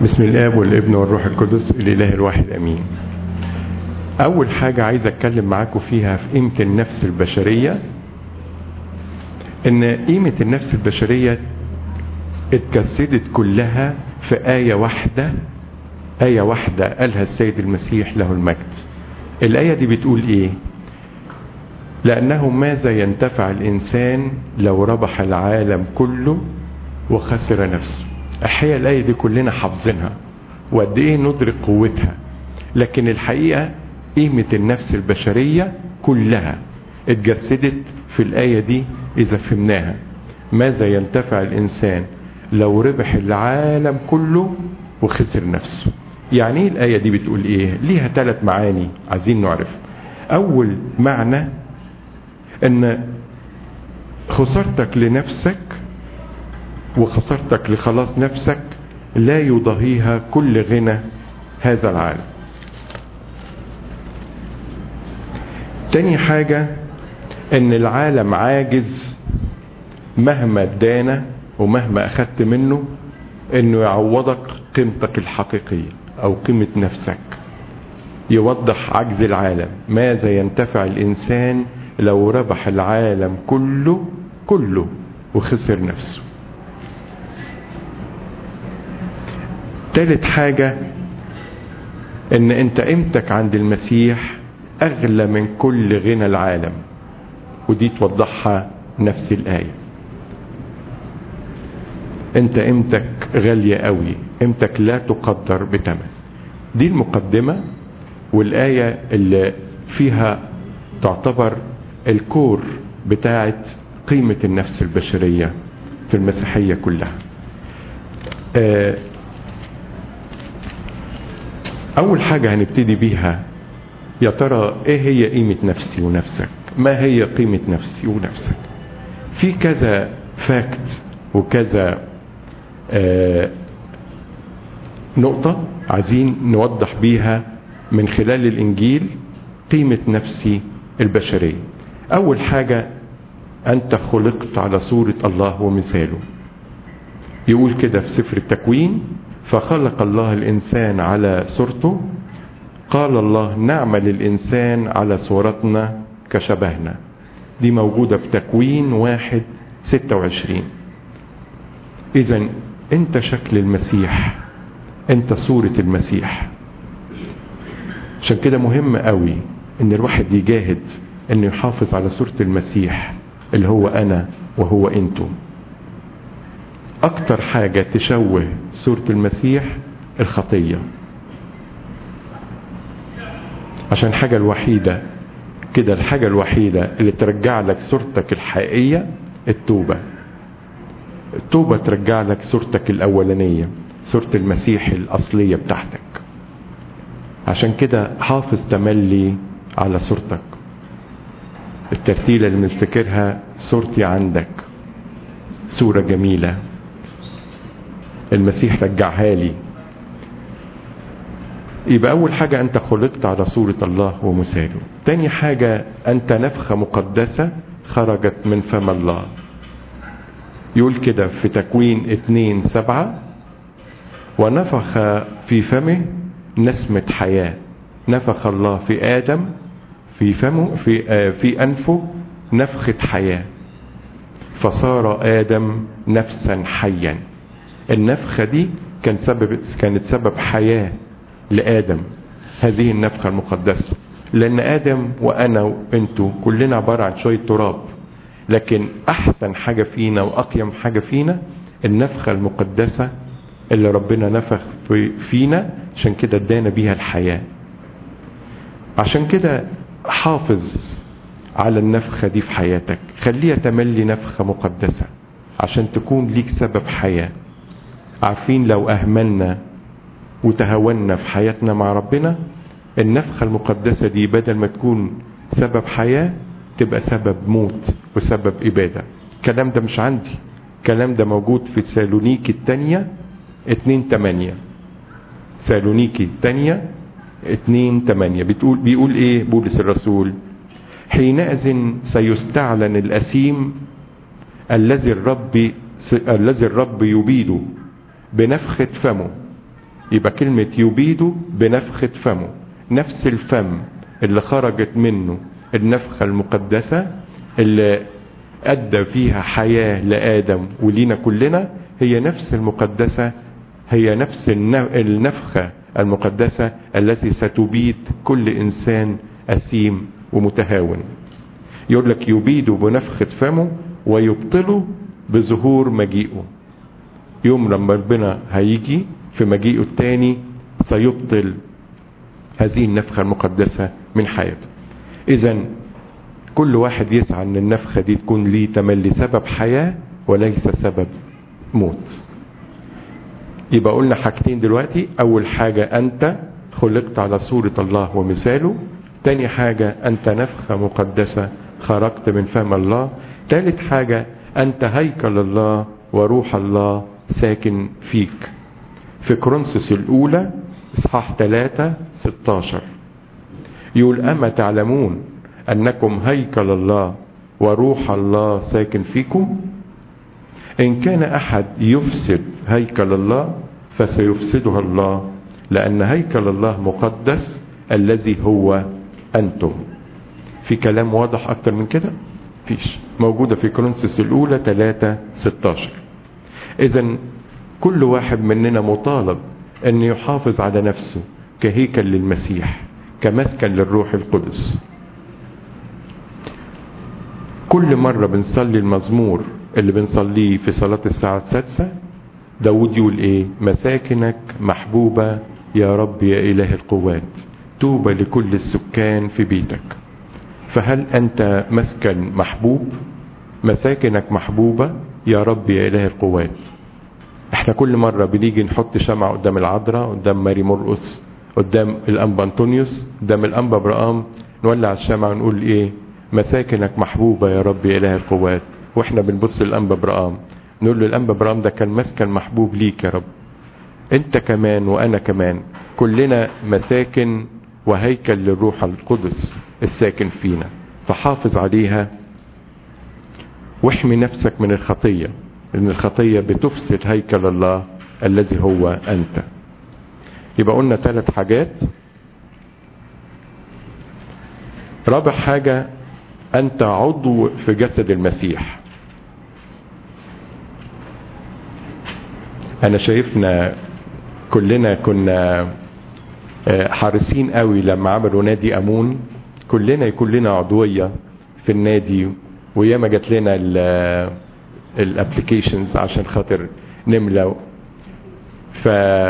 بسم الاب والابن والروح القدس الاله الواحد امين اول حاجة عايز اتكلم معاكم فيها في قيمة النفس البشرية ان قيمة النفس البشرية اتجسدت كلها في آية واحدة آية واحدة قالها السيد المسيح له المجد الآية دي بتقول ايه لأنه ماذا ينتفع الإنسان لو ربح العالم كله وخسر نفسه أحياء الآية دي كلنا حافظينها وقد إيه ندرك قوتها لكن الحقيقة قيمة النفس البشرية كلها اتجسدت في الآية دي إذا فهمناها ماذا ينتفع الإنسان لو ربح العالم كله وخسر نفسه يعني ايه الآية دي بتقول ايه ليها ثلاث معاني عايزين نعرف اول معنى ان خسارتك لنفسك وخسارتك لخلاص نفسك لا يضاهيها كل غنى هذا العالم تاني حاجة ان العالم عاجز مهما ادانا ومهما اخدت منه انه يعوضك قيمتك الحقيقية او قيمة نفسك يوضح عجز العالم ماذا ينتفع الانسان لو ربح العالم كله كله وخسر نفسه تالت حاجة ان انت قيمتك عند المسيح اغلى من كل غنى العالم ودي توضحها نفس الايه انت قيمتك غالية قوي قيمتك لا تقدر بتمن دي المقدمة والآية اللي فيها تعتبر الكور بتاعت قيمة النفس البشرية في المسيحية كلها أول حاجة هنبتدي بيها يا ترى إيه هي قيمة نفسي ونفسك ما هي قيمة نفسي ونفسك في كذا فاكت وكذا آه نقطة عايزين نوضح بيها من خلال الإنجيل قيمة نفسي البشرية أول حاجة أنت خلقت على صورة الله ومثاله يقول كده في سفر التكوين فخلق الله الإنسان على صورته قال الله نعمل الإنسان على صورتنا كشبهنا دي موجودة في تكوين واحد ستة وعشرين إذا أنت شكل المسيح أنت صورة المسيح عشان كده مهم قوي ان الواحد يجاهد انه يحافظ على صورة المسيح اللي هو انا وهو انتم اكتر حاجة تشوه صورة المسيح الخطية عشان الحاجة الوحيدة كده الحاجة الوحيدة اللي ترجع لك صورتك الحقيقية التوبة التوبة ترجع لك صورتك الأولانية صورة المسيح الأصلية بتاعتك عشان كده حافظ تملي على صورتك الترتيلة اللي بنفتكرها صورتي عندك صورة جميلة المسيح رجعها لي يبقى أول حاجة أنت خلقت على صورة الله ومثاله تاني حاجة أنت نفخة مقدسة خرجت من فم الله يقول كده في تكوين اتنين سبعة ونفخ في فمه نسمة حياة نفخ الله في آدم في فمه في آه في أنفه نفخة حياة فصار آدم نفسا حيا النفخة دي كان سبب كانت سبب حياة لآدم هذه النفخة المقدسة لأن آدم وأنا وأنتوا كلنا عبارة عن شوية تراب لكن أحسن حاجة فينا وأقيم حاجة فينا النفخة المقدسة اللي ربنا نفخ في فينا عشان كده ادانا بيها الحياة عشان كده حافظ على النفخة دي في حياتك خليها تملي نفخة مقدسة عشان تكون ليك سبب حياة عارفين لو أهملنا وتهاونا في حياتنا مع ربنا النفخة المقدسة دي بدل ما تكون سبب حياة تبقى سبب موت وسبب إبادة الكلام ده مش عندي الكلام ده موجود في سالونيكي التانية اتنين تمانية سالونيكي التانية اتنين تمانية بتقول بيقول ايه بولس الرسول حينئذ سيستعلن الأسيم الذي الرب الذي الرب يبيده بنفخة فمه يبقى كلمة يبيد بنفخة فمه نفس الفم اللي خرجت منه النفخة المقدسة اللي أدى فيها حياة لآدم ولينا كلنا هي نفس المقدسة هي نفس النفخة المقدسة التي ستبيد كل إنسان أثيم ومتهاون يقول لك يبيد بنفخة فمه ويبطله بظهور مجيئه يوم لما ربنا هيجي في مجيئه التاني سيبطل هذه النفخة المقدسة من حياته اذا كل واحد يسعى ان النفخة دي تكون ليه تملي سبب حياة وليس سبب موت يبقى قلنا حاجتين دلوقتي اول حاجة انت خلقت على صورة الله ومثاله تاني حاجة انت نفخة مقدسة خرجت من فم الله تالت حاجة انت هيكل الله وروح الله ساكن فيك في كرونسوس الاولى اصحاح 3 16 يقول اما تعلمون انكم هيكل الله وروح الله ساكن فيكم ان كان احد يفسد هيكل الله فسيفسدها الله لان هيكل الله مقدس الذي هو انتم في كلام واضح اكتر من كده فيش موجودة في كرونسوس الاولى 3 16 اذا كل واحد مننا مطالب ان يحافظ على نفسه كهيكل للمسيح كمسكن للروح القدس كل مرة بنصلي المزمور اللي بنصليه في صلاة الساعة السادسة داود يقول ايه مساكنك محبوبة يا رب يا اله القوات توبة لكل السكان في بيتك فهل انت مسكن محبوب مساكنك محبوبة يا رب يا اله القوات احنا كل مرة بنيجي نحط شمعة قدام العذراء قدام ماري مرقس قدام الانبا انطونيوس قدام الانبا ابراهام نولع الشمعة ونقول ايه مساكنك محبوبة يا رب يا اله القوات واحنا بنبص الانبا ابراهام نقول له الانبا ابراهام ده كان مسكن محبوب ليك يا رب انت كمان وانا كمان كلنا مساكن وهيكل للروح القدس الساكن فينا فحافظ عليها واحمي نفسك من الخطية لان الخطية بتفسد هيكل الله الذي هو انت يبقى قلنا ثلاث حاجات رابع حاجة انت عضو في جسد المسيح انا شايفنا كلنا كنا حارسين قوي لما عملوا نادي امون كلنا يكون لنا عضوية في النادي وياما جات لنا الابلكيشنز عشان خاطر نملى ف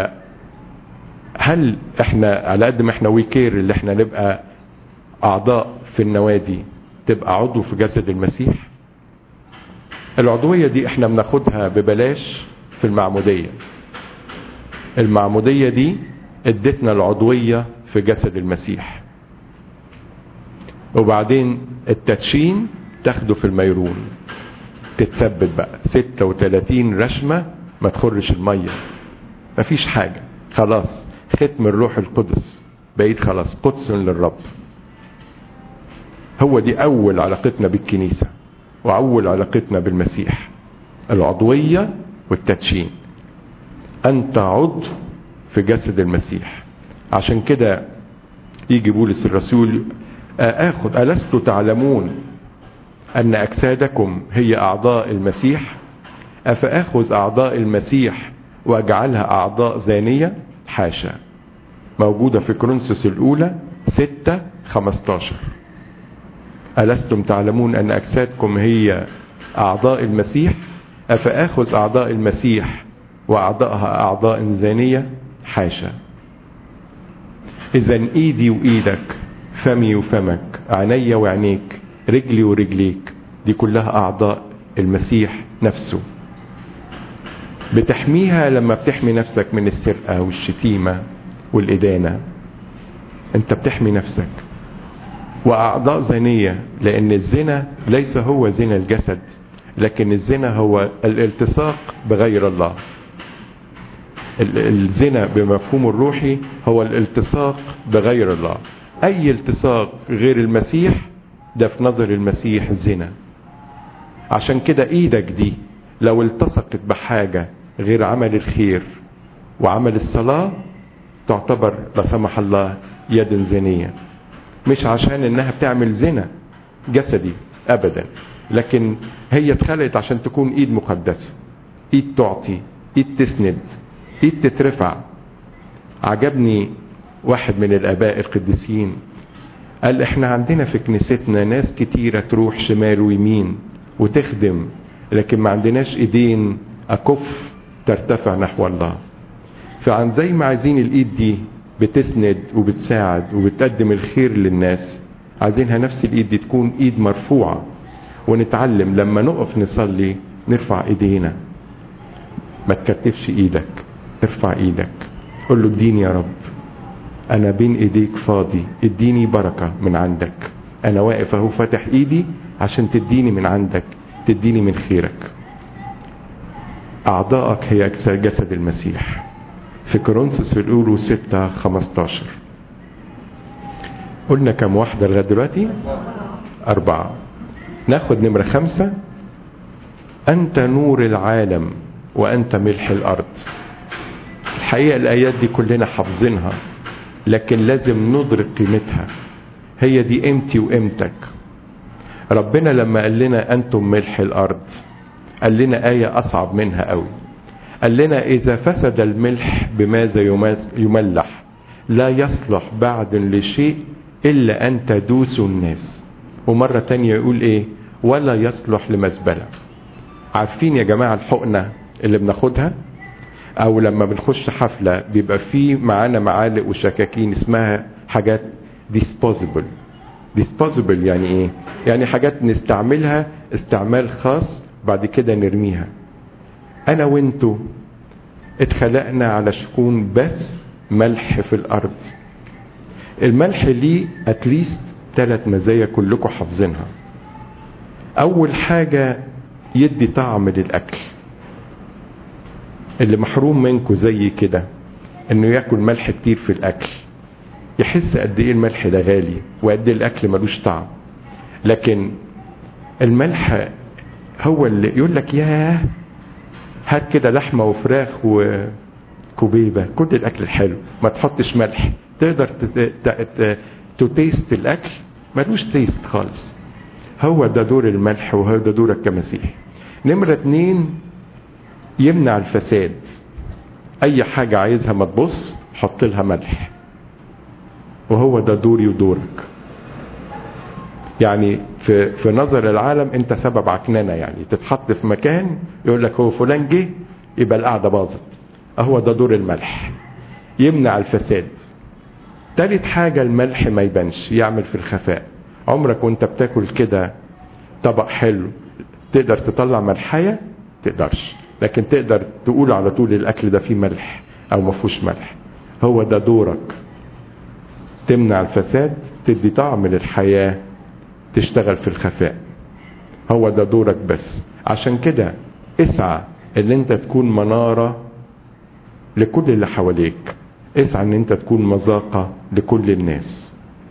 هل احنا على قد ما احنا ويكير اللي احنا نبقى اعضاء في النوادي تبقى عضو في جسد المسيح العضوية دي احنا بناخدها ببلاش في المعمودية المعمودية دي ادتنا العضوية في جسد المسيح وبعدين التدشين تاخده في الميرون تتثبت بقى 36 رشمة ما تخرش المية مفيش حاجة خلاص ختم الروح القدس بقيت خلاص قدس للرب هو دي اول علاقتنا بالكنيسة واول علاقتنا بالمسيح العضوية والتدشين انت عضو في جسد المسيح عشان كده يجي بولس الرسول اخذ الست تعلمون ان اجسادكم هي اعضاء المسيح افاخذ اعضاء المسيح واجعلها اعضاء زانية حاشا موجودة في كرونسوس الاولى ستة خمستاشر ألستم تعلمون أن أجسادكم هي أعضاء المسيح أفأخذ أعضاء المسيح وأعضائها أعضاء زانية حاشا إذا إيدي وإيدك فمي وفمك عيني وعينيك رجلي ورجليك دي كلها أعضاء المسيح نفسه بتحميها لما بتحمي نفسك من السرقة والشتيمة والإدانة أنت بتحمي نفسك وأعضاء زانية لأن الزنا ليس هو زنا الجسد لكن الزنا هو الالتصاق بغير الله الزنا بمفهوم الروحي هو الالتصاق بغير الله أي التصاق غير المسيح ده في نظر المسيح زنا عشان كده ايدك دي لو التصقت بحاجة غير عمل الخير وعمل الصلاة تعتبر لا سمح الله يد زنية مش عشان انها بتعمل زنا جسدي ابدا لكن هي اتخلقت عشان تكون ايد مقدسة ايد تعطي ايد تسند ايد تترفع عجبني واحد من الاباء القديسين قال احنا عندنا في كنيستنا ناس كتيرة تروح شمال ويمين وتخدم لكن ما عندناش ايدين اكف ترتفع نحو الله فعن زي ما عايزين الايد دي بتسند وبتساعد وبتقدم الخير للناس عايزينها نفس الايد دي تكون ايد مرفوعة ونتعلم لما نقف نصلي نرفع ايدينا ما تكتفش ايدك ارفع ايدك قول له اديني يا رب انا بين ايديك فاضي اديني بركة من عندك انا واقف اهو فاتح ايدي عشان تديني من عندك تديني من خيرك اعضائك هي جسد المسيح في كورنثوس الاولى 6 15 قلنا كم واحدة لغاية دلوقتي أربعة ناخد نمرة خمسة أنت نور العالم وأنت ملح الأرض الحقيقة الآيات دي كلنا حافظينها لكن لازم ندرك قيمتها هي دي قيمتي وقيمتك ربنا لما قال لنا أنتم ملح الأرض قال لنا آية أصعب منها قوي قال لنا إذا فسد الملح بماذا يملح لا يصلح بعد لشيء إلا أن تدوسوا الناس ومرة تانية يقول إيه ولا يصلح لمزبلة عارفين يا جماعة الحقنة اللي بناخدها أو لما بنخش حفلة بيبقى فيه معانا معالق وشكاكين اسمها حاجات disposable disposable يعني إيه يعني حاجات نستعملها استعمال خاص بعد كده نرميها انا وانتو اتخلقنا على شكون بس ملح في الارض الملح ليه اتليست ثلاث مزايا كلكم حافظينها اول حاجة يدي طعم للاكل اللي محروم منكم زي كده انه ياكل ملح كتير في الاكل يحس قد ايه الملح ده غالي وقد ايه الاكل ملوش طعم لكن الملح هو اللي يقول لك ياه هات كده لحمة وفراخ وكوبيبة كل الأكل الحلو ما تحطش ملح تقدر تتيست الأكل ملوش تيست خالص هو ده دور الملح وهو ده دورك كمسيح نمرة اتنين يمنع الفساد أي حاجة عايزها ما تبص حط لها ملح وهو ده دوري ودورك يعني في في نظر العالم انت سبب عكننه يعني تتحط في مكان يقول لك هو فلان جه يبقى القعده باظت اهو ده دور الملح يمنع الفساد تالت حاجه الملح ما يبانش يعمل في الخفاء عمرك وانت بتاكل كده طبق حلو تقدر تطلع ملحيه تقدرش لكن تقدر تقول على طول الاكل ده فيه ملح او ما فيهوش ملح هو ده دورك تمنع الفساد تدي طعم للحياه تشتغل في الخفاء هو ده دورك بس عشان كده اسعى ان انت تكون منارة لكل اللي حواليك اسعى ان انت تكون مذاقة لكل الناس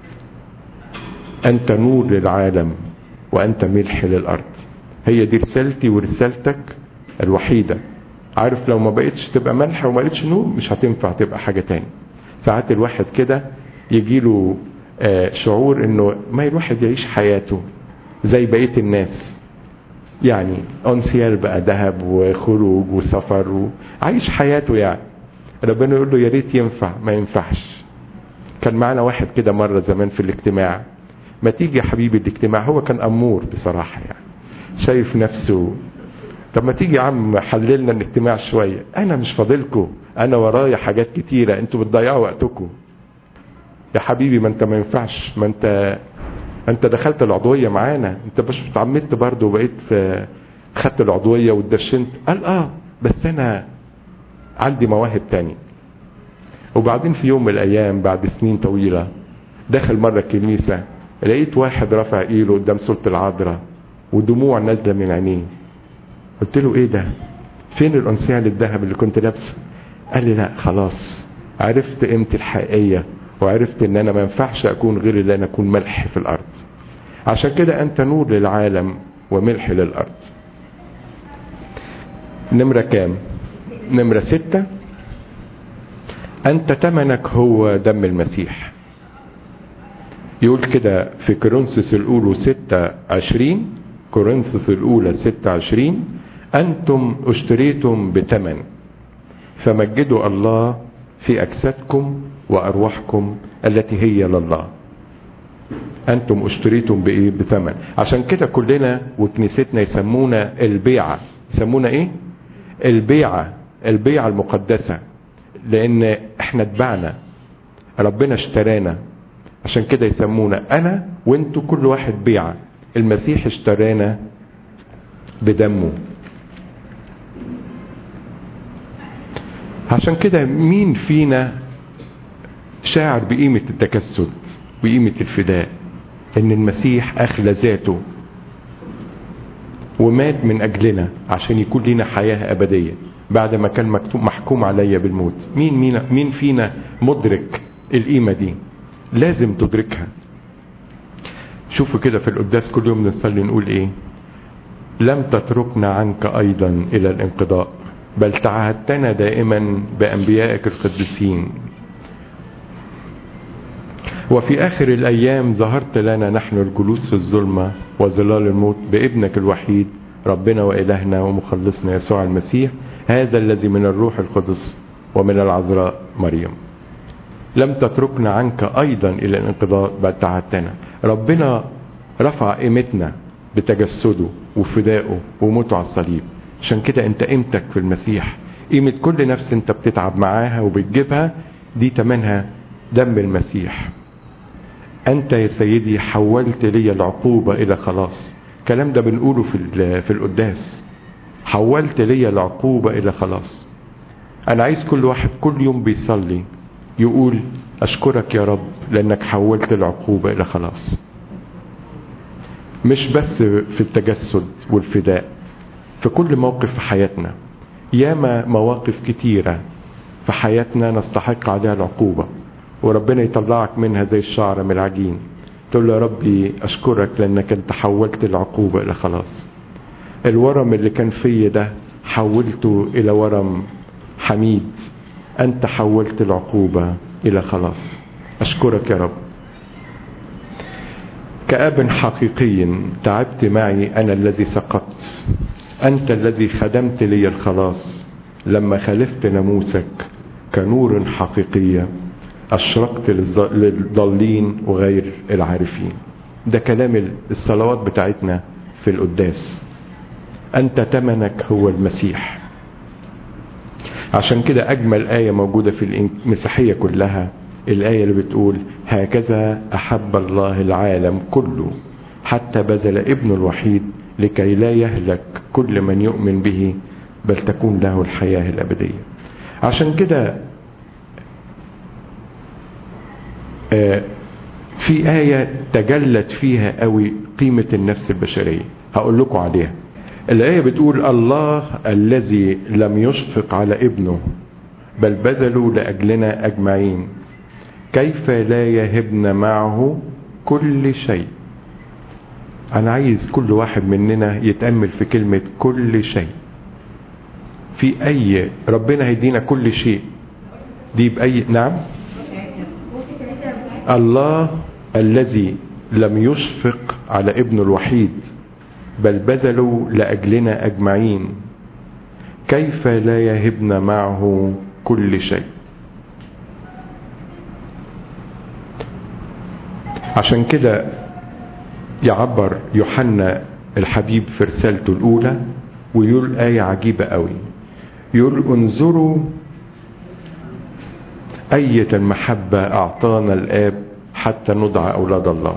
انت نور للعالم وانت ملح للارض هي دي رسالتي ورسالتك الوحيدة عارف لو ما بقتش تبقى ملح وما بقتش نور مش هتنفع تبقى حاجة تاني ساعات الواحد كده يجيله شعور انه ما الواحد يعيش حياته زي بقية الناس يعني انسيال بقى ذهب وخروج وسفر وعايش حياته يعني ربنا يقول له يا ريت ينفع ما ينفعش كان معنا واحد كده مرة زمان في الاجتماع ما تيجي يا حبيبي الاجتماع هو كان امور بصراحة يعني شايف نفسه طب ما تيجي يا عم حللنا الاجتماع شوية انا مش فاضلكم انا ورايا حاجات كتيرة انتوا بتضيعوا وقتكم يا حبيبي ما انت ما ينفعش ما انت انت دخلت العضويه معانا انت مش اتعمدت برضه وبقيت خدت العضويه واتدشنت قال اه بس انا عندي مواهب تاني وبعدين في يوم من الايام بعد سنين طويله دخل مره الكنيسه لقيت واحد رافع ايده قدام صوره العذراء ودموع نازله من عينيه قلت له ايه ده فين الانسيال الذهب اللي كنت لابسه قال لي لا خلاص عرفت قيمتي الحقيقيه وعرفت ان انا ما ينفعش اكون غير اللي انا اكون ملح في الارض عشان كده انت نور للعالم وملح للارض نمرة كام نمرة ستة انت تمنك هو دم المسيح يقول كده في كورنثوس الاولى 26 كورنثوس الاولى 26 انتم اشتريتم بثمن فمجدوا الله في اجسادكم وارواحكم التي هي لله انتم اشتريتم بايه بثمن عشان كده كلنا وكنيستنا يسمونا البيعه يسمونا ايه البيعه البيعه المقدسه لان احنا اتبعنا ربنا اشترانا عشان كده يسمونا انا وانتوا كل واحد بيعه المسيح اشترانا بدمه عشان كده مين فينا شاعر بقيمة التجسد وقيمة الفداء ان المسيح اخلى ذاته ومات من اجلنا عشان يكون لنا حياة ابدية بعد ما كان مكتوب محكوم عليا بالموت مين مين مين فينا مدرك القيمة دي لازم تدركها شوفوا كده في القداس كل يوم نصلي نقول ايه لم تتركنا عنك ايضا الى الانقضاء بل تعهدتنا دائما بانبيائك القديسين وفي اخر الايام ظهرت لنا نحن الجلوس في الظلمه وظلال الموت بابنك الوحيد ربنا والهنا ومخلصنا يسوع المسيح هذا الذي من الروح القدس ومن العذراء مريم لم تتركنا عنك ايضا الى الانقضاء بل تعهدتنا ربنا رفع قيمتنا بتجسده وفدائه وموته على الصليب عشان كده انت قيمتك في المسيح قيمة كل نفس انت بتتعب معاها وبتجيبها دي تمنها دم المسيح انت يا سيدي حولت لي العقوبة الى خلاص الكلام ده بنقوله في في القداس حولت لي العقوبة الى خلاص انا عايز كل واحد كل يوم بيصلي يقول اشكرك يا رب لانك حولت العقوبة الى خلاص مش بس في التجسد والفداء في كل موقف في حياتنا ياما مواقف كتيرة في حياتنا نستحق عليها العقوبة وربنا يطلعك منها زي الشعر من العجين تقول له يا ربي اشكرك لانك انت حولت العقوبة الى خلاص الورم اللي كان فيا ده حولته الى ورم حميد انت حولت العقوبة الى خلاص اشكرك يا رب كأب حقيقي تعبت معي انا الذي سقطت انت الذي خدمت لي الخلاص لما خالفت ناموسك كنور حقيقية اشرقت للضالين وغير العارفين ده كلام الصلوات بتاعتنا في القداس انت تمنك هو المسيح عشان كده اجمل آية موجودة في المسيحية كلها الآية اللي بتقول هكذا أحب الله العالم كله حتى بذل ابنه الوحيد لكي لا يهلك كل من يؤمن به بل تكون له الحياة الأبدية عشان كده في آية تجلت فيها قوي قيمة النفس البشرية هقول لكم عليها الآية بتقول الله الذي لم يشفق على ابنه بل بذلوا لأجلنا أجمعين كيف لا يهبنا معه كل شيء أنا عايز كل واحد مننا يتأمل في كلمة كل شيء في أي ربنا هيدينا كل شيء دي بأي نعم الله الذي لم يشفق على ابنه الوحيد بل بذلوا لأجلنا أجمعين كيف لا يهبنا معه كل شيء عشان كده يعبر يوحنا الحبيب في رسالته الأولى ويقول آية عجيبة قوي يقول انظروا أية المحبة أعطانا الآب حتى ندعى أولاد الله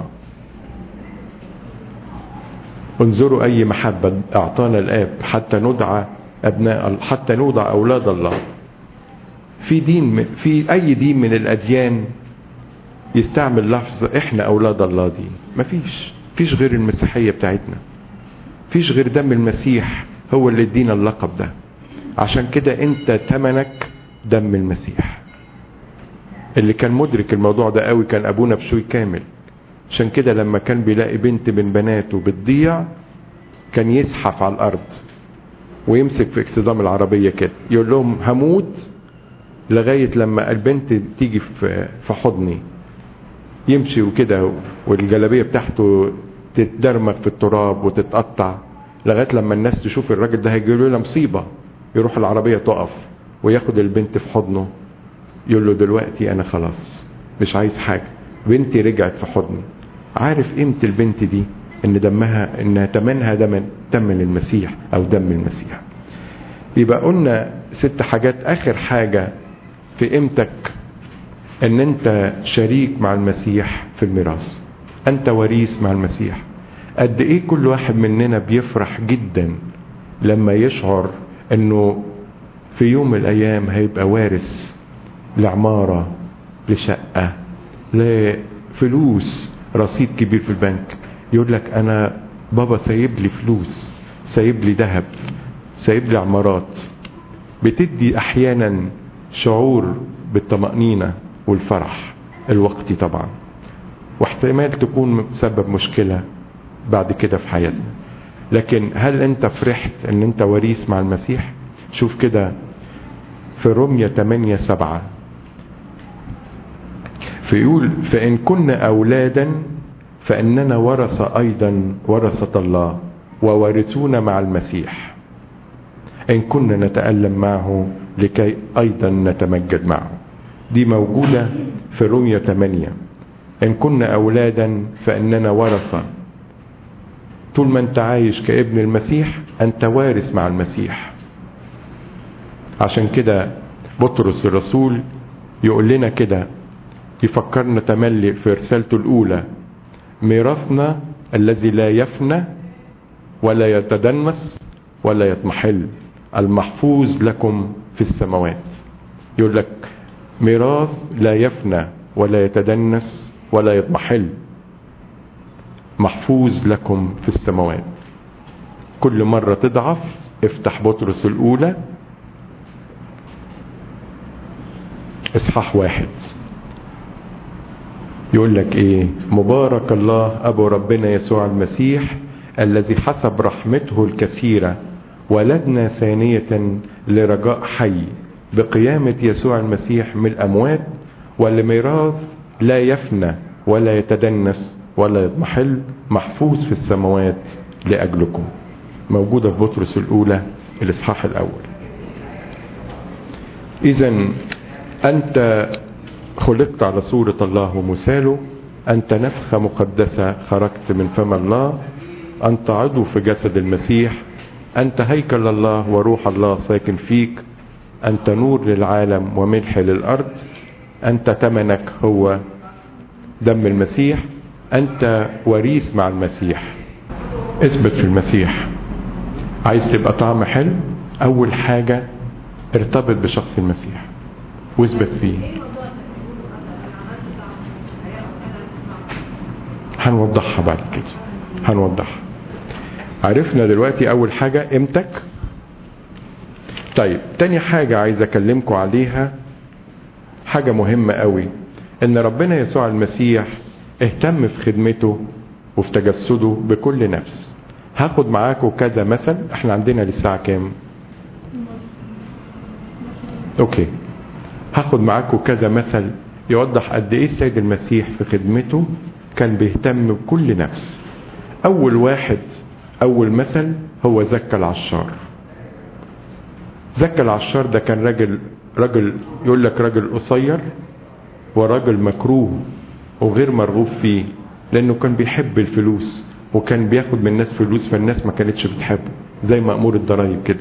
انظروا أي محبة أعطانا الآب حتى ندعى أبناء حتى نودع أولاد الله في دين في أي دين من الأديان يستعمل لفظ إحنا أولاد الله دي مفيش فيش غير المسيحية بتاعتنا فيش غير دم المسيح هو اللي ادينا اللقب ده عشان كده انت تمنك دم المسيح اللي كان مدرك الموضوع ده قوي كان ابونا بشوي كامل عشان كده لما كان بيلاقي بنت من بناته بتضيع كان يزحف على الارض ويمسك في اكسدام العربية كده يقول لهم هموت لغاية لما البنت تيجي في في حضني يمشي وكده والجلابية بتاعته تتدرمغ في التراب وتتقطع لغاية لما الناس تشوف الراجل ده هيجيله له مصيبة يروح العربية تقف وياخد البنت في حضنه يقول له دلوقتي انا خلاص مش عايز حاجة بنتي رجعت في حضني عارف قيمة البنت دي ان دمها انها تمنها دم تمن المسيح او دم المسيح يبقى قلنا ست حاجات اخر حاجة في قيمتك ان انت شريك مع المسيح في الميراث انت وريث مع المسيح قد ايه كل واحد مننا بيفرح جدا لما يشعر انه في يوم من الايام هيبقى وارث لعمارة لشقة لفلوس رصيد كبير في البنك يقول لك انا بابا سايب لي فلوس سايب لي ذهب سايب لي عمارات بتدي احيانا شعور بالطمأنينة والفرح الوقتي طبعا واحتمال تكون سبب مشكلة بعد كده في حياتنا لكن هل انت فرحت ان انت وريث مع المسيح شوف كده في رومية 8 7 فيقول فإن كنا أولادا فإننا ورثة أيضا ورثة الله ووارثون مع المسيح إن كنا نتألم معه لكي أيضا نتمجد معه دي موجودة في رومية 8 إن كنا أولادا فإننا ورثة طول ما أنت عايش كابن المسيح أنت وارث مع المسيح عشان كده بطرس الرسول يقول لنا كده يفكرنا تملي في رسالته الأولى ميراثنا الذي لا يفنى ولا يتدنس ولا يضمحل المحفوظ لكم في السماوات يقول لك ميراث لا يفنى ولا يتدنس ولا يضمحل محفوظ لكم في السماوات كل مرة تضعف افتح بطرس الأولى اصحاح واحد يقول لك ايه مبارك الله ابو ربنا يسوع المسيح الذي حسب رحمته الكثيرة ولدنا ثانية لرجاء حي بقيامة يسوع المسيح من الأموات ولميراث لا يفنى ولا يتدنس ولا يضمحل محفوظ في السماوات لأجلكم موجودة في بطرس الأولى الإصحاح الأول إذا أنت خلقت على صورة الله ومثاله أنت نفخة مقدسة خرجت من فم الله أنت عضو في جسد المسيح أنت هيكل الله وروح الله ساكن فيك أنت نور للعالم وملح للأرض أنت تمنك هو دم المسيح أنت وريث مع المسيح اثبت في المسيح عايز تبقى طعم حلو أول حاجة ارتبط بشخص المسيح واثبت فيه هنوضحها بعد كده هنوضحها عرفنا دلوقتي اول حاجة قيمتك طيب تاني حاجة عايز اكلمكم عليها حاجة مهمة قوي ان ربنا يسوع المسيح اهتم في خدمته وفي تجسده بكل نفس هاخد معاكم كذا مثل احنا عندنا للساعة كام اوكي هاخد معاكم كذا مثل يوضح قد ايه السيد المسيح في خدمته كان بيهتم بكل نفس اول واحد اول مثل هو زكى العشار زكى العشار ده كان راجل راجل يقول لك راجل قصير وراجل مكروه وغير مرغوب فيه لانه كان بيحب الفلوس وكان بياخد من الناس فلوس فالناس ما كانتش بتحبه زي مأمور الضرايب كده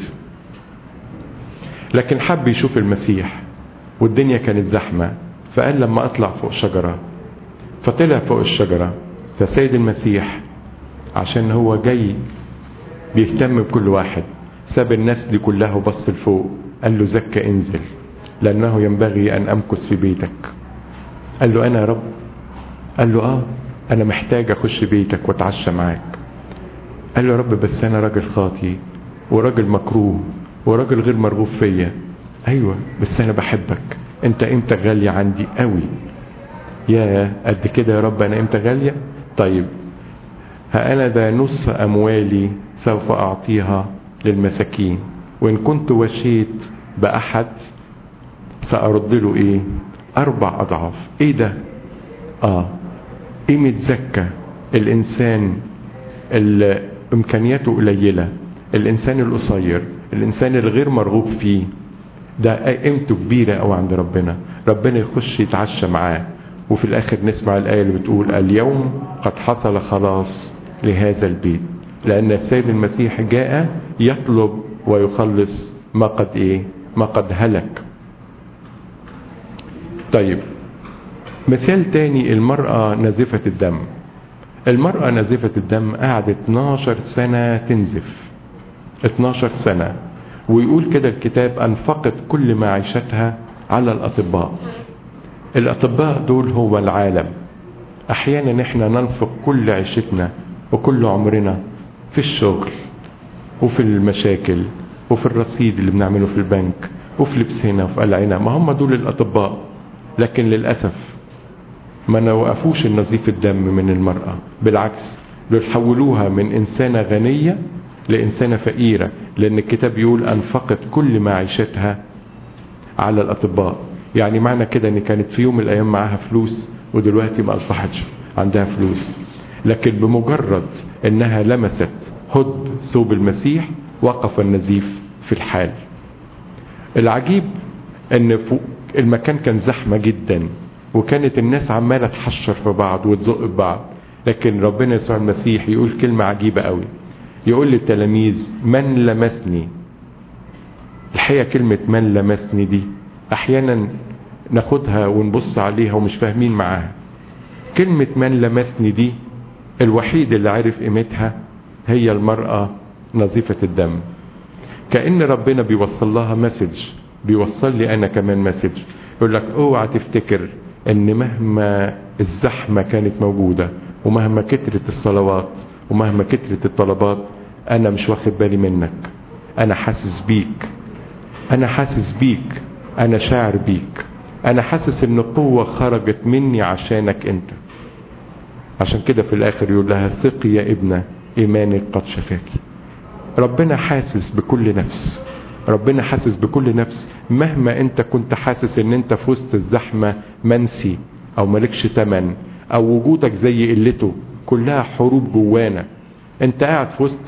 لكن حب يشوف المسيح والدنيا كانت زحمة فقال لما اطلع فوق شجرة فطلع فوق الشجرة فسيد المسيح عشان هو جاي بيهتم بكل واحد ساب الناس دي كلها وبص لفوق قال له زكى انزل لأنه ينبغي أن أمكث في بيتك قال له أنا يا رب قال له آه أنا محتاج أخش بيتك وأتعشى معاك قال له يا رب بس أنا راجل خاطي وراجل مكروه وراجل غير مرغوب فيا أيوة بس أنا بحبك أنت قيمتك غالية عندي قوي يا قد كده يا رب أنا قيمتك غالية طيب ها أنا ذا نص أموالي سوف أعطيها للمساكين وإن كنت وشيت بأحد سأرد له ايه اربع اضعاف ايه ده اه قيمة زكى الانسان اللي امكانياته قليلة الانسان القصير الانسان الغير مرغوب فيه ده قيمته كبيرة او عند ربنا ربنا يخش يتعشى معاه وفي الاخر نسمع الايه اللي بتقول اليوم قد حصل خلاص لهذا البيت لان السيد المسيح جاء يطلب ويخلص ما قد ايه ما قد هلك طيب مثال تاني المرأة نازفة الدم المرأة نازفة الدم قعدت 12 سنة تنزف 12 سنة ويقول كده الكتاب أنفقت كل معيشتها على الأطباء الأطباء دول هو العالم أحيانا احنا ننفق كل عيشتنا وكل عمرنا في الشغل وفي المشاكل وفي الرصيد اللي بنعمله في البنك وفي لبسنا وفي قلعنا ما هم دول الأطباء لكن للأسف ما نوقفوش النزيف الدم من المرأة بالعكس دول حولوها من إنسانة غنية لإنسانة فقيرة لأن الكتاب يقول أنفقت كل معيشتها على الأطباء يعني معنى كده أن كانت في يوم من الأيام معاها فلوس ودلوقتي ما أصبحتش عندها فلوس لكن بمجرد أنها لمست هد ثوب المسيح وقف النزيف في الحال العجيب أن المكان كان زحمة جدا وكانت الناس عمالة تحشر في بعض وتزق في بعض لكن ربنا يسوع المسيح يقول كلمة عجيبة قوي يقول للتلاميذ من لمسني الحقيقة كلمة من لمسني دي احيانا ناخدها ونبص عليها ومش فاهمين معاها كلمة من لمسني دي الوحيد اللي عرف قيمتها هي المرأة نظيفة الدم كأن ربنا بيوصل لها مسج بيوصل لي انا كمان مسج يقول لك اوعى تفتكر ان مهما الزحمة كانت موجودة ومهما كترت الصلوات ومهما كترت الطلبات انا مش واخد بالي منك انا حاسس بيك انا حاسس بيك انا شاعر بيك انا حاسس ان قوة خرجت مني عشانك انت عشان كده في الاخر يقول لها ثقي يا ابنة ايمانك قد شفاكي ربنا حاسس بكل نفس ربنا حاسس بكل نفس مهما انت كنت حاسس ان انت في وسط الزحمة منسي او مالكش تمن او وجودك زي قلته كلها حروب جوانا انت قاعد في وسط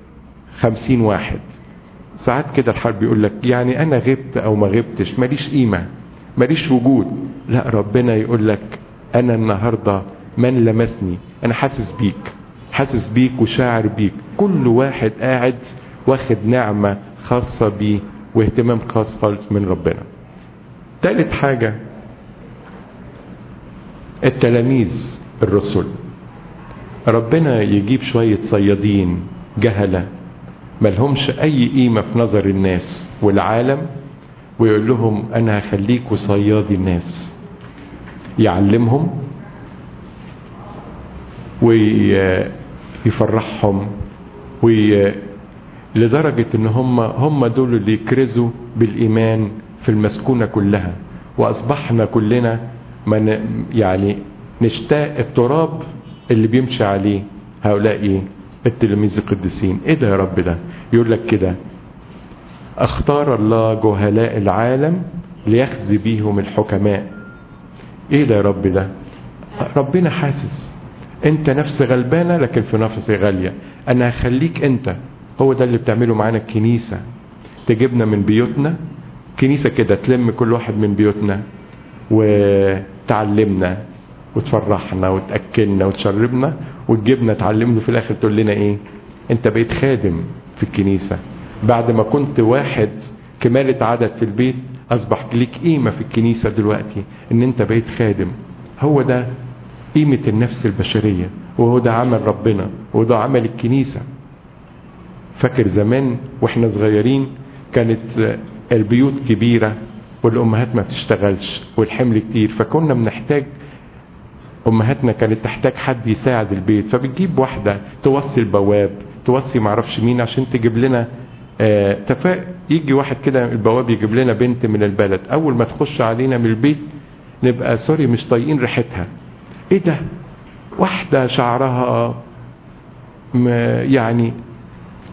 خمسين واحد ساعات كده الحرب يقول لك يعني انا غبت او ما غبتش ماليش قيمة ماليش وجود لا ربنا يقول لك انا النهاردة من لمسني انا حاسس بيك حاسس بيك وشاعر بيك كل واحد قاعد واخد نعمة خاصة بيه واهتمام خاص خالص من ربنا تالت حاجة التلاميذ الرسل ربنا يجيب شوية صيادين جهلة ملهمش اي قيمة في نظر الناس والعالم ويقول لهم انا هخليكوا صيادي الناس يعلمهم ويفرحهم وي لدرجة ان هم هم دول اللي يكرزوا بالايمان في المسكونة كلها واصبحنا كلنا من يعني نشتاق التراب اللي بيمشي عليه هؤلاء ايه التلاميذ القديسين ايه ده يا رب ده يقول لك كده اختار الله جهلاء العالم ليخزي بيهم الحكماء ايه ده يا رب ده ربنا حاسس انت نفس غلبانه لكن في نفس غاليه انا هخليك انت هو ده اللي بتعمله معانا الكنيسه تجيبنا من بيوتنا كنيسه كده تلم كل واحد من بيوتنا وتعلمنا وتفرحنا وتاكلنا وتشربنا وتجيبنا تعلمنا في الاخر تقول لنا ايه انت بقيت خادم في الكنيسه بعد ما كنت واحد كمالة عدد في البيت اصبح ليك قيمة في الكنيسة دلوقتي ان انت بقيت خادم هو ده قيمة النفس البشرية وهو ده عمل ربنا وهو ده عمل الكنيسة فاكر زمان واحنا صغيرين كانت البيوت كبيرة والامهات ما بتشتغلش والحمل كتير فكنا بنحتاج امهاتنا كانت تحتاج حد يساعد البيت فبتجيب واحدة توصي البواب توصي معرفش مين عشان تجيب لنا آه تفا يجي واحد كده البواب يجيب لنا بنت من البلد اول ما تخش علينا من البيت نبقى سوري مش طايقين ريحتها ايه ده واحدة شعرها يعني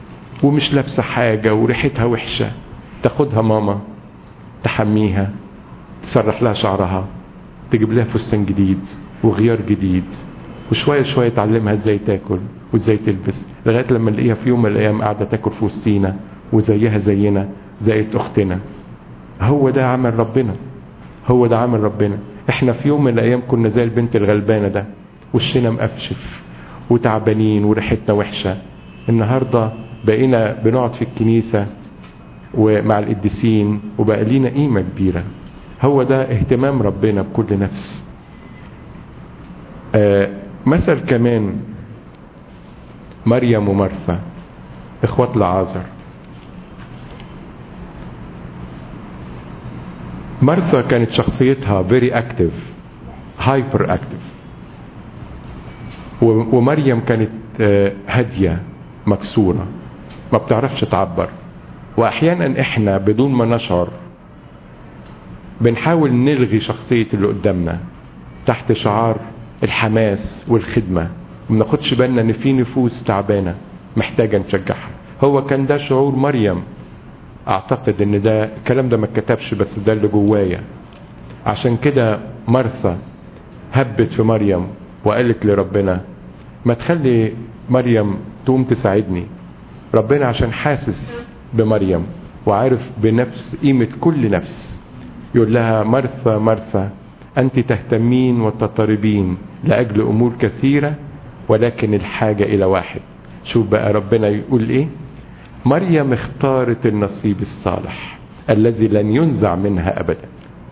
ومش لابسة حاجة وريحتها وحشة تاخدها ماما تحميها تسرح لها شعرها تجيب لها فستان جديد وغيار جديد وشوية شوية تعلمها ازاي تاكل وازاي تلبس لغاية لما نلاقيها في يوم من الايام قاعدة تاكل في وسطينا وزيها زينا زيت اختنا هو ده عمل ربنا هو ده عمل ربنا احنا في يوم من الايام كنا زي البنت الغلبانة ده وشنا مقفشف وتعبانين وريحتنا وحشة النهاردة بقينا بنقعد في الكنيسة ومع القديسين وبقى لينا قيمة كبيرة هو ده اهتمام ربنا بكل نفس آه مثل كمان مريم ومرثا اخوات لعازر مرثا كانت شخصيتها فيري اكتف هايبر اكتف ومريم كانت هاديه مكسوره ما بتعرفش تعبر واحيانا احنا بدون ما نشعر بنحاول نلغي شخصيه اللي قدامنا تحت شعار الحماس والخدمه ما بناخدش بالنا ان في نفوس تعبانه محتاجه نشجعها هو كان ده شعور مريم اعتقد ان ده الكلام ده ما اتكتبش بس ده اللي جوايا عشان كده مرثا هبت في مريم وقالت لربنا ما تخلي مريم تقوم تساعدني ربنا عشان حاسس بمريم وعارف بنفس قيمة كل نفس يقول لها مرثا مرثا أنت تهتمين وتضطربين لأجل أمور كثيرة ولكن الحاجة إلى واحد شوف بقى ربنا يقول إيه مريم اختارت النصيب الصالح الذي لن ينزع منها أبدا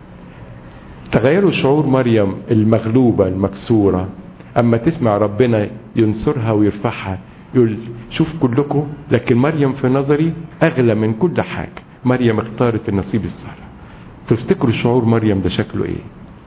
تغيروا شعور مريم المغلوبة المكسورة أما تسمع ربنا ينصرها ويرفعها يقول شوف كلكم لكن مريم في نظري أغلى من كل حاجة مريم اختارت النصيب الصالح تفتكروا شعور مريم ده شكله ايه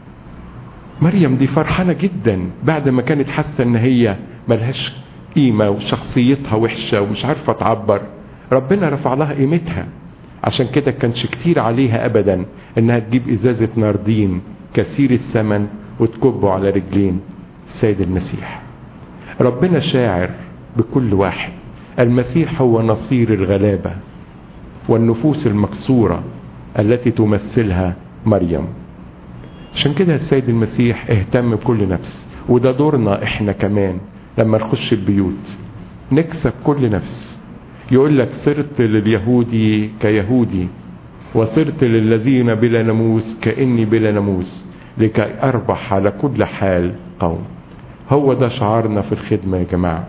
مريم دي فرحانة جدا بعد ما كانت حاسة ان هي ملهاش قيمة وشخصيتها وحشة ومش عارفة تعبر ربنا رفع لها قيمتها عشان كده كانش كتير عليها ابدا انها تجيب ازازة ناردين كثير الثمن وتكبه على رجلين السيد المسيح ربنا شاعر بكل واحد المسيح هو نصير الغلابة والنفوس المكسورة التي تمثلها مريم عشان كده السيد المسيح اهتم بكل نفس وده دورنا احنا كمان لما نخش البيوت نكسب كل نفس يقول لك صرت لليهودي كيهودي وصرت للذين بلا ناموس كاني بلا ناموس لكي اربح على كل حال قوم هو ده شعارنا في الخدمه يا جماعه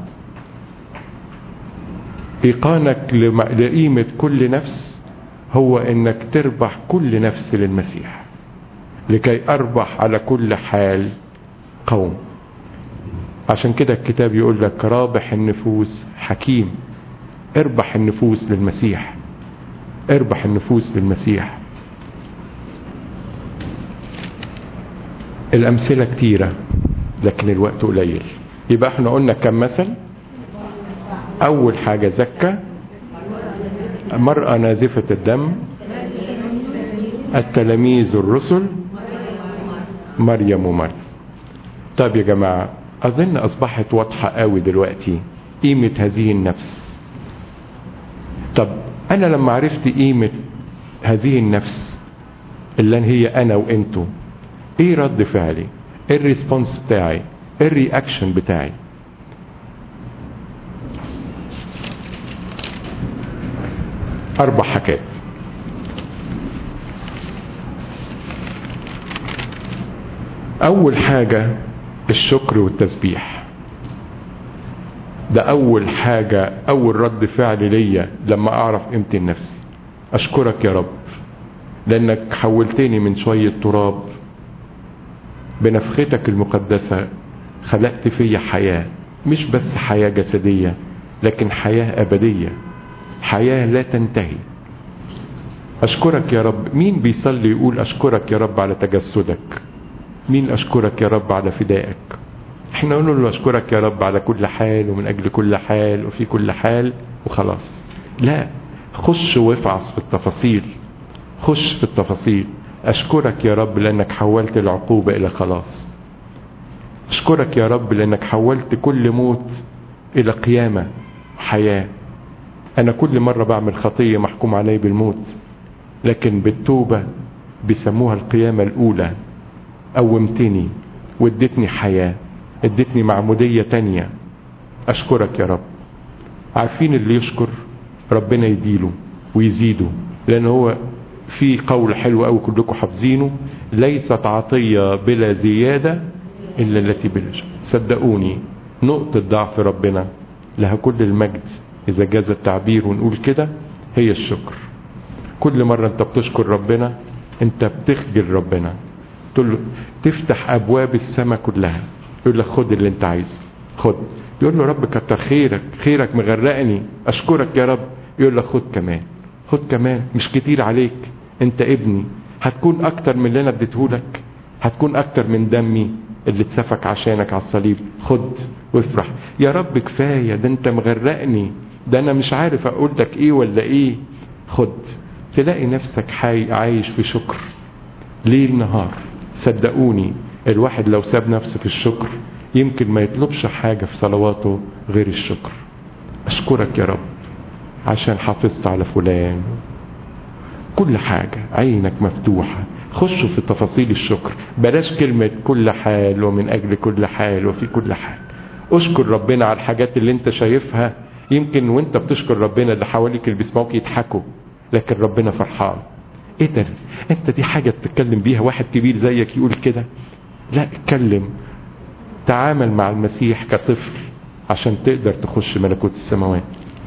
ايقانك لقيمه كل نفس هو انك تربح كل نفس للمسيح لكي اربح على كل حال قوم عشان كده الكتاب يقول لك رابح النفوس حكيم اربح النفوس للمسيح اربح النفوس للمسيح الامثله كتيره لكن الوقت قليل يبقى احنا قلنا كم مثل اول حاجه زكى مرأة نازفة الدم التلاميذ الرسل مريم ومرثا طيب يا جماعة أظن أصبحت واضحة قوي دلوقتي قيمة هذه النفس طب أنا لما عرفت قيمة هذه النفس اللي هي أنا وأنتو إيه رد فعلي؟ إيه الريسبونس بتاعي؟ إيه الرياكشن بتاعي؟ أربع حاجات أول حاجة الشكر والتسبيح ده أول حاجة أول رد فعل ليا لما أعرف قيمتي لنفسي أشكرك يا رب لأنك حولتني من شوية تراب بنفختك المقدسة خلقت فيا حياة مش بس حياة جسدية لكن حياة أبدية حياة لا تنتهي أشكرك يا رب مين بيصلي يقول أشكرك يا رب على تجسدك مين أشكرك يا رب على فدائك احنا نقول له أشكرك يا رب على كل حال ومن أجل كل حال وفي كل حال وخلاص لا خش وافعص في التفاصيل خش في التفاصيل أشكرك يا رب لأنك حولت العقوبة إلى خلاص أشكرك يا رب لأنك حولت كل موت إلى قيامة حياة أنا كل مرة بعمل خطية محكوم علي بالموت لكن بالتوبة بيسموها القيامة الأولى قومتني وادتني حياة ادتني معمودية تانية أشكرك يا رب عارفين اللي يشكر ربنا يديله ويزيده لأن هو في قول حلو قوي كلكم حافظينه ليست عطية بلا زيادة إلا التي بلا شك صدقوني نقطة ضعف ربنا لها كل المجد إذا جاز التعبير ونقول كده هي الشكر كل مرة أنت بتشكر ربنا أنت بتخجل ربنا تقول له تفتح أبواب السماء كلها يقول لك خد اللي أنت عايزه خد يقول له رب كتر خيرك خيرك مغرقني أشكرك يا رب يقول لك خد كمان خد كمان مش كتير عليك أنت ابني هتكون أكتر من اللي أنا اديتهولك هتكون أكتر من دمي اللي اتسفك عشانك على الصليب خد وافرح يا رب كفايه ده انت مغرقني ده انا مش عارف اقول لك ايه ولا ايه خد تلاقي نفسك حي عايش في شكر ليل نهار صدقوني الواحد لو ساب نفسه في الشكر يمكن ما يطلبش حاجة في صلواته غير الشكر أشكرك يا رب عشان حافظت على فلان كل حاجة عينك مفتوحة خشوا في تفاصيل الشكر بلاش كلمة كل حال ومن أجل كل حال وفي كل حال اشكر ربنا على الحاجات اللي انت شايفها يمكن وانت بتشكر ربنا اللي حواليك اللي بيسمعوك يضحكوا لكن ربنا فرحان ايه ده انت دي حاجة تتكلم بيها واحد كبير زيك يقول كده لا اتكلم تعامل مع المسيح كطفل عشان تقدر تخش ملكوت السماوات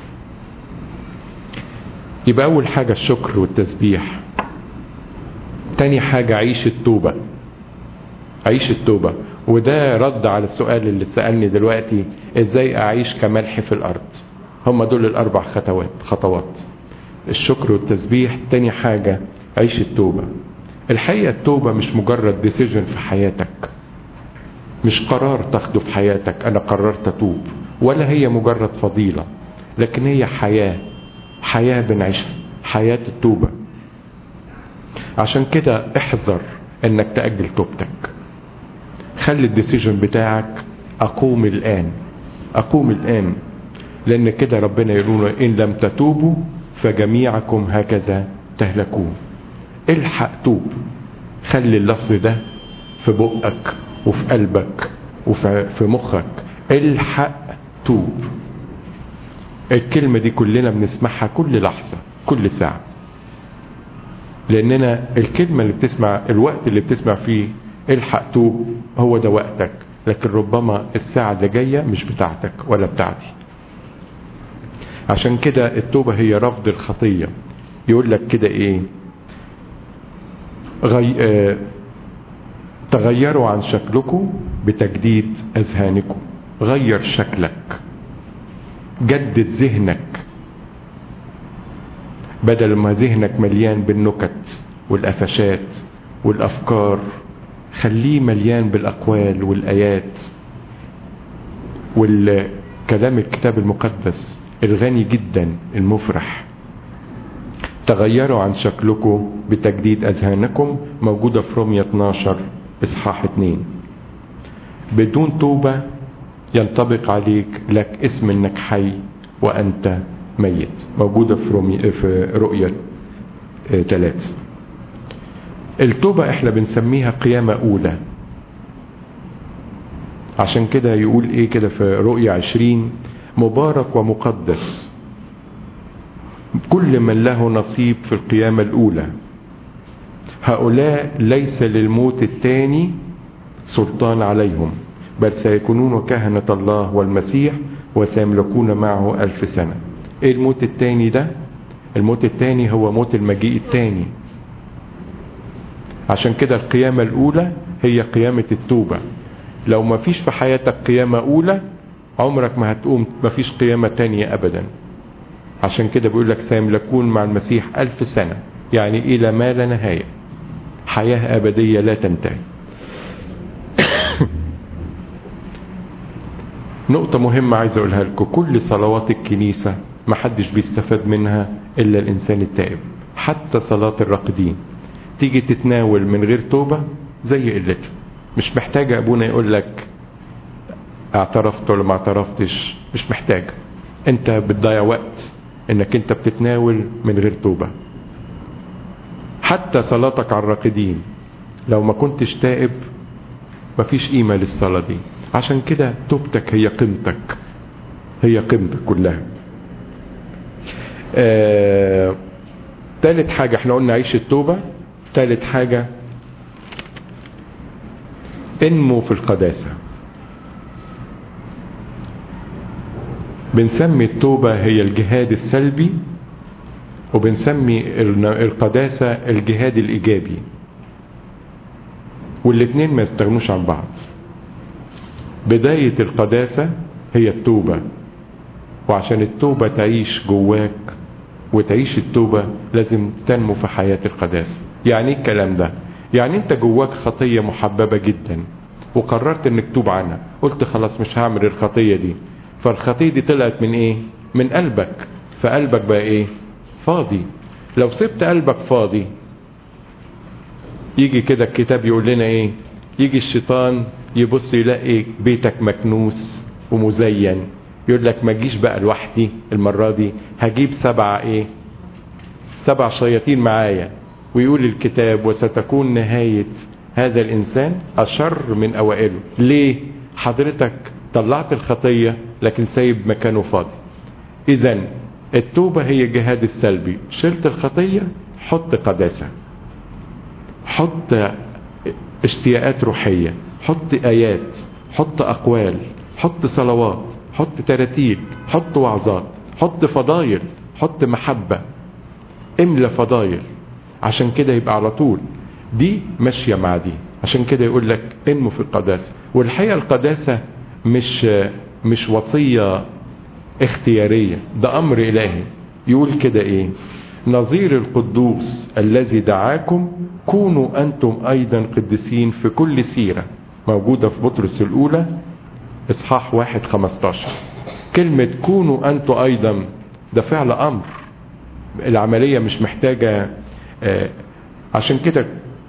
يبقى اول حاجة الشكر والتسبيح تاني حاجة عيش التوبة عيش التوبة وده رد على السؤال اللي اتسألني دلوقتي ازاي اعيش كملح في الارض هم دول الاربع خطوات خطوات الشكر والتسبيح تاني حاجة عيش التوبة الحقيقة التوبة مش مجرد ديسيجن في حياتك مش قرار تاخده في حياتك انا قررت اتوب ولا هي مجرد فضيلة لكن هي حياة حياة بنعيشها حياة التوبة عشان كده احذر انك تأجل توبتك خلي الديسيجن بتاعك اقوم الان اقوم الان لان كده ربنا يقول ان لم تتوبوا فجميعكم هكذا تهلكون الحق توب خلي اللفظ ده في بقك وفي قلبك وفي مخك الحق توب الكلمة دي كلنا بنسمعها كل لحظة كل ساعة لاننا الكلمة اللي بتسمع الوقت اللي بتسمع فيه الحق توب هو ده وقتك لكن ربما الساعة اللي جاية مش بتاعتك ولا بتاعتي عشان كده التوبة هي رفض الخطية يقول لك كده ايه غي... آه... تغيروا عن شكلكم بتجديد اذهانكم غير شكلك جدد ذهنك بدل ما ذهنك مليان بالنكت والقفشات والافكار خليه مليان بالاقوال والايات والكلام الكتاب المقدس الغني جدا المفرح تغيروا عن شكلكم بتجديد اذهانكم موجودة في رومية 12 اصحاح 2 بدون توبة ينطبق عليك لك اسم انك حي وانت ميت موجودة في, رومي في رؤية ثلاثة التوبة احنا بنسميها قيامة اولى عشان كده يقول ايه كده في رؤية عشرين مبارك ومقدس كل من له نصيب في القيامة الاولى هؤلاء ليس للموت الثاني سلطان عليهم بل سيكونون كهنة الله والمسيح وسيملكون معه ألف سنة ايه الموت الثاني ده الموت الثاني هو موت المجيء الثاني عشان كده القيامة الأولى هي قيامة التوبة لو ما فيش في حياتك قيامة أولى عمرك ما هتقوم ما فيش قيامة تانية أبدا عشان كده بيقول لك سيملكون مع المسيح ألف سنة يعني إلى ما لا نهاية حياة أبدية لا تنتهي نقطة مهمة عايز أقولها لكم كل صلوات الكنيسة ما حدش بيستفاد منها إلا الإنسان التائب حتى صلاة الراقدين تيجي تتناول من غير توبة زي قلتها مش محتاجة أبونا يقول لك اعترفت ولا ما اعترفتش مش محتاج انت بتضيع وقت انك انت بتتناول من غير توبة حتى صلاتك على الراقدين لو ما كنتش تائب مفيش قيمة للصلاة دي عشان كده توبتك هي قيمتك هي قيمتك كلها آه... تالت حاجة احنا قلنا عيش التوبة تالت حاجة انمو في القداسة بنسمي التوبة هي الجهاد السلبي وبنسمي القداسة الجهاد الإيجابي والاتنين ما يستغنوش عن بعض بداية القداسة هي التوبة وعشان التوبة تعيش جواك وتعيش التوبة لازم تنمو في حياة القداسة يعني ايه الكلام ده يعني انت جواك خطية محببة جدا وقررت انك توب عنها قلت خلاص مش هعمل الخطية دي فالخطية دي طلعت من ايه من قلبك فقلبك بقى ايه فاضي لو سبت قلبك فاضي يجي كده الكتاب يقول لنا ايه يجي الشيطان يبص يلاقي بيتك مكنوس ومزين يقول لك ما تجيش بقى لوحدي المرة دي هجيب سبع ايه سبع شياطين معايا ويقول الكتاب وستكون نهاية هذا الانسان اشر من اوائله ليه حضرتك طلعت الخطية لكن سايب مكانه فاضي اذا التوبة هي الجهاد السلبي شلت الخطية حط قداسة حط اشتياقات روحية حط ايات حط اقوال حط صلوات حط تراتيل حط وعظات حط فضايل حط محبة املى فضايل عشان كده يبقى على طول دي ماشية مع دي عشان كده يقول لك انمو في القداسة والحقيقة القداسة مش مش وصية اختيارية ده امر الهي يقول كده ايه نظير القدوس الذي دعاكم كونوا انتم ايضا قديسين في كل سيرة موجودة في بطرس الاولى اصحاح واحد خمستاشر كلمة كونوا انتم ايضا ده فعل امر العملية مش محتاجة آه عشان كده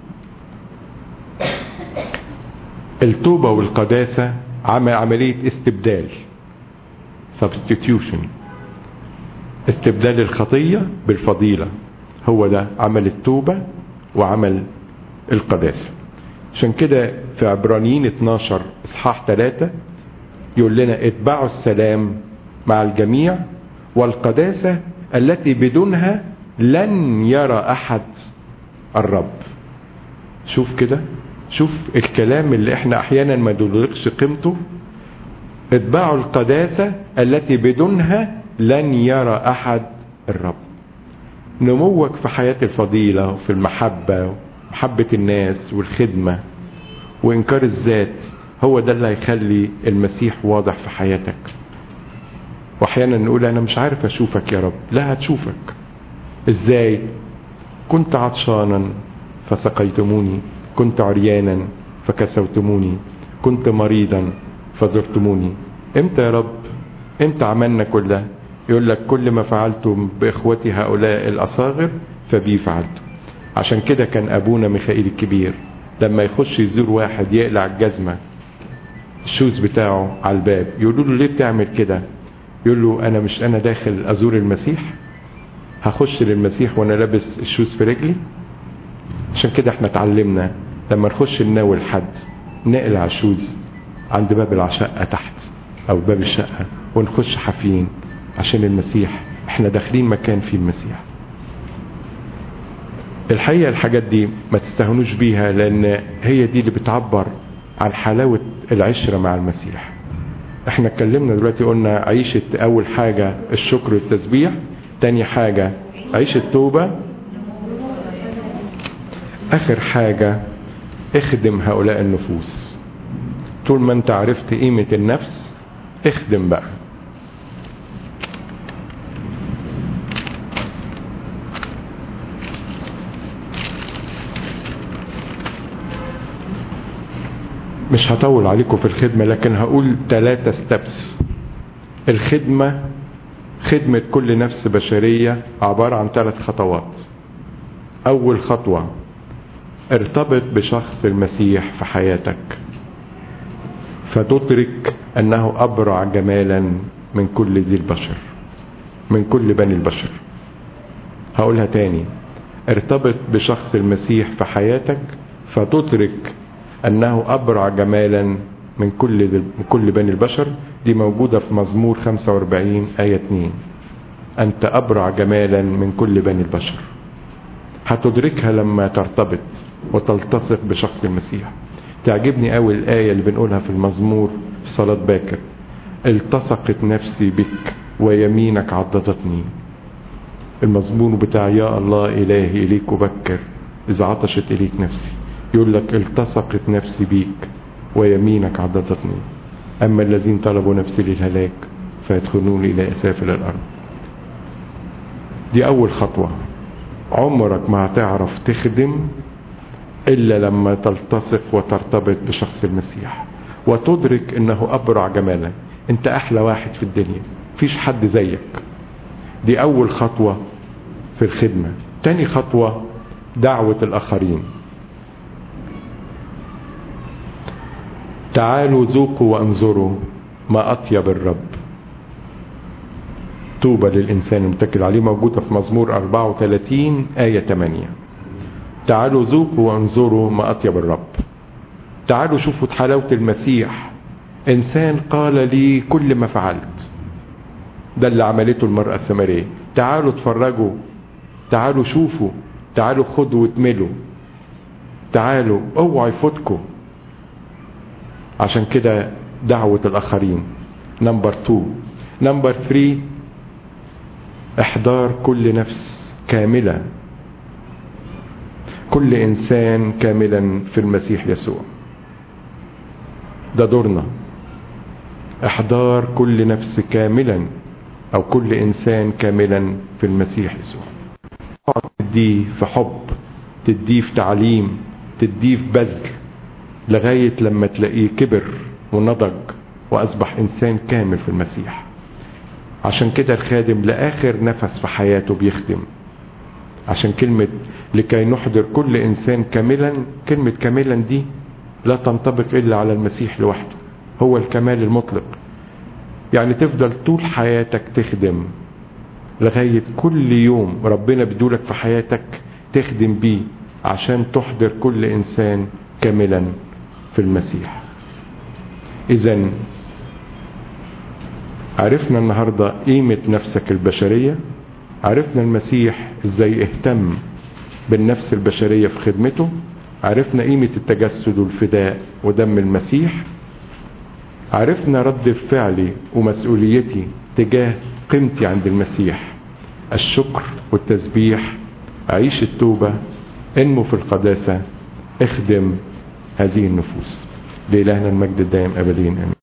التوبة والقداسة عمل عملية استبدال substitution استبدال الخطية بالفضيلة هو ده عمل التوبة وعمل القداسة عشان كده في عبرانيين 12 اصحاح 3 يقول لنا اتبعوا السلام مع الجميع والقداسة التي بدونها لن يرى احد الرب شوف كده شوف الكلام اللي احنا احيانا ما ندركش قيمته اتبعوا القداسة التي بدونها لن يرى احد الرب نموك في حياة الفضيلة وفي المحبة محبة الناس والخدمة وانكار الذات هو ده اللي هيخلي المسيح واضح في حياتك واحيانا نقول انا مش عارف اشوفك يا رب لا هتشوفك ازاي كنت عطشانا فسقيتموني كنت عريانا فكسوتموني كنت مريضا فزرتموني امتى يا رب امتى عملنا كل ده يقول لك كل ما فعلتم باخوتي هؤلاء الاصاغر فبي فعلتم عشان كده كان ابونا ميخائيل الكبير لما يخش يزور واحد يقلع الجزمة الشوز بتاعه على الباب يقولوا له ليه بتعمل كده يقول له انا مش انا داخل ازور المسيح هخش للمسيح وانا لابس الشوز في رجلي عشان كده احنا اتعلمنا لما نخش نناول حد نقلع الشوز عند باب الشقة تحت او باب الشقة ونخش حافيين عشان المسيح احنا داخلين مكان فيه المسيح الحقيقة الحاجات دي ما تستهونوش بيها لان هي دي اللي بتعبر عن حلاوة العشرة مع المسيح احنا اتكلمنا دلوقتي قلنا عيشة اول حاجة الشكر والتسبيح تاني حاجة عيش التوبة اخر حاجة اخدم هؤلاء النفوس طول ما انت عرفت قيمة النفس اخدم بقى مش هطول عليكم في الخدمة لكن هقول ثلاثة ستبس الخدمة خدمة كل نفس بشرية عبارة عن ثلاث خطوات أول خطوة ارتبط بشخص المسيح في حياتك فتدرك أنه أبرع جمالا من كل ذي البشر من كل بني البشر هقولها تاني ارتبط بشخص المسيح في حياتك فتدرك انه ابرع جمالا من كل من كل بني البشر دي موجوده في مزمور 45 ايه 2 انت ابرع جمالا من كل بني البشر هتدركها لما ترتبط وتلتصق بشخص المسيح تعجبني قوي الايه اللي بنقولها في المزمور في صلاه باكر التصقت نفسي بك ويمينك عضدتني المزمور بتاع يا الله إلهي إليك أبكر إذا عطشت إليك نفسي يقول لك التصقت نفسي بيك ويمينك عضدتني أما الذين طلبوا نفسي للهلاك فيدخلون إلى أسافل الأرض دي أول خطوة عمرك ما هتعرف تخدم إلا لما تلتصق وترتبط بشخص المسيح وتدرك أنه أبرع جمالا أنت أحلى واحد في الدنيا فيش حد زيك دي أول خطوة في الخدمة تاني خطوة دعوة الآخرين تعالوا ذوقوا وانظروا ما أطيب الرب طوبى للإنسان المتكل عليه موجودة في مزمور 34 آية 8 تعالوا ذوقوا وانظروا ما أطيب الرب تعالوا شوفوا حلاوة المسيح إنسان قال لي كل ما فعلت ده اللي عملته المرأة السامرية تعالوا اتفرجوا تعالوا شوفوا تعالوا خدوا واتملوا تعالوا اوعوا يفوتكم عشان كده دعوة الآخرين نمبر 2 نمبر 3 إحضار كل نفس كاملة كل إنسان كاملا في المسيح يسوع ده دورنا إحضار كل نفس كاملا أو كل إنسان كاملا في المسيح يسوع تديه في حب تديه في تعليم تديه في بذل لغاية لما تلاقيه كبر ونضج وأصبح إنسان كامل في المسيح عشان كده الخادم لآخر نفس في حياته بيخدم عشان كلمة لكي نحضر كل إنسان كاملا كلمة كاملا دي لا تنطبق إلا على المسيح لوحده هو الكمال المطلق يعني تفضل طول حياتك تخدم لغاية كل يوم ربنا بدولك في حياتك تخدم بيه عشان تحضر كل إنسان كاملا في المسيح إذا عرفنا النهاردة قيمة نفسك البشرية عرفنا المسيح ازاي اهتم بالنفس البشرية في خدمته عرفنا قيمة التجسد والفداء ودم المسيح عرفنا رد فعلي ومسؤوليتي تجاه قيمتي عند المسيح الشكر والتسبيح عيش التوبة انمو في القداسة اخدم هذه النفوس لإلهنا المجد الدائم أبدين آمين